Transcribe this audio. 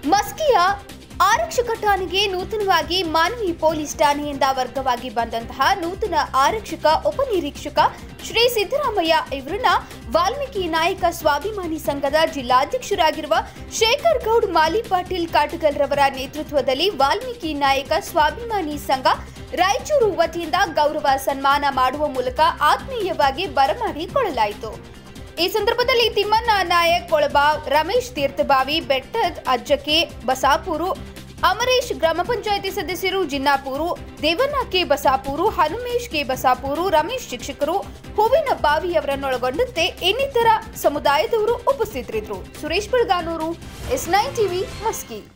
ಮಸ್ಕಿಯ ಆರಕ್ಷಕ ಠಾಣೆಗೆ ನೂತನವಾಗಿ ಮಾನವಿ ಪೊಲೀಸ್ ಠಾಣೆಯಿಂದ ವರ್ಗವಾಗಿ ಬಂದಂತಹ ನೂತನ ಆರಕ್ಷಕ ಉಪನಿರೀಕ್ಷಕ ಶ್ರೀ ಸಿದ್ದರಾಮಯ್ಯ ಇವರನ್ನ ವಾಲ್ಮೀಕಿ ನಾಯಕ ಸ್ವಾಭಿಮಾನಿ ಸಂಘದ ಜಿಲ್ಲಾಧ್ಯಕ್ಷರಾಗಿರುವ ಶೇಖರ್ ಗೌಡ್ ಮಾಲಿ ಪಾಟೀಲ್ ಕಾಟಗಲ್ ರವರ ನೇತೃತ್ವದಲ್ಲಿ ವಾಲ್ಮೀಕಿ ನಾಯಕ ಸ್ವಾಭಿಮಾನಿ ಸಂಘ ರಾಯಚೂರು ವತಿಯಿಂದ ಗೌರವ ಸನ್ಮಾನ ಮಾಡುವ ಮೂಲಕ ಆತ್ಮೀಯವಾಗಿ ಬರಮಾಡಿಕೊಳ್ಳಲಾಯಿತು ಈ ಸಂದರ್ಭದಲ್ಲಿ ತಿಮ್ಮಣ್ಣ ನಾಯಕ್ ಕೊಳಬಾವ್ ರಮೇಶ್ ತೀರ್ಥಬಾವಿ ಬೆಟ್ಟದ್ ಅಜ್ಜಕೆ ಬಸಾಪೂರು ಅಮರೇಶ್ ಗ್ರಾಮ ಪಂಚಾಯಿತಿ ಸದಸ್ಯರು ಜಿನ್ನಾಪೂರು ದೇವಣ್ಣ ಕೆ ಬಸಾಪೂರು ಹನುಮೇಶ್ ಕೆ ಬಸಾಪೂರು ರಮೇಶ್ ಶಿಕ್ಷಕರು ಹೂವಿನ ಬಾವಿಯವರನ್ನೊಳಗೊಂಡಂತೆ ಇನ್ನಿತರ ಸಮುದಾಯದವರು ಉಪಸ್ಥಿತರಿದ್ದರು Suresh Belaganur S nine TV Maski